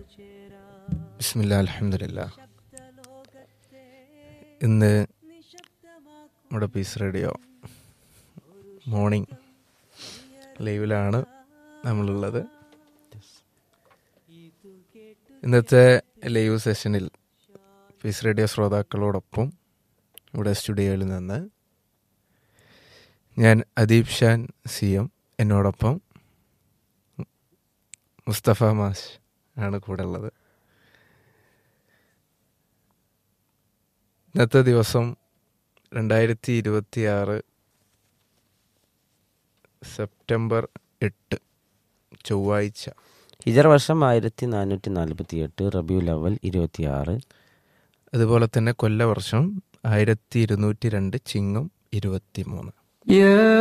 ബിസ്മില്ല അലഹമില്ല ഇന്ന് നമ്മുടെ പീസ് റേഡിയോ മോർണിംഗ് ലൈവിലാണ് നമ്മളുള്ളത് ഇന്നത്തെ ലൈവ് സെഷനിൽ പീസ് റേഡിയോ ശ്രോതാക്കളോടൊപ്പം ഇവിടെ സ്റ്റുഡിയോയിൽ നിന്ന് ഞാൻ അദീബ് ഷാൻ സി എം എന്നോടൊപ്പം മുസ്തഫ മാഷ് ആണ് കൂടെ ഉള്ളത് ഇന്നത്തെ ദിവസം രണ്ടായിരത്തി ഇരുപത്തി ആറ് സെപ്റ്റംബർ എട്ട് ചൊവ്വാഴ്ച ഹിജർ വർഷം ആയിരത്തി നാനൂറ്റി നാൽപ്പത്തി എട്ട് റബിയുൽ അവൽ ഇരുപത്തിയാറ് അതുപോലെ തന്നെ കൊല്ലവർഷം ആയിരത്തി ഇരുന്നൂറ്റി രണ്ട് ചിങ്ങം ഇരുപത്തി മൂന്ന്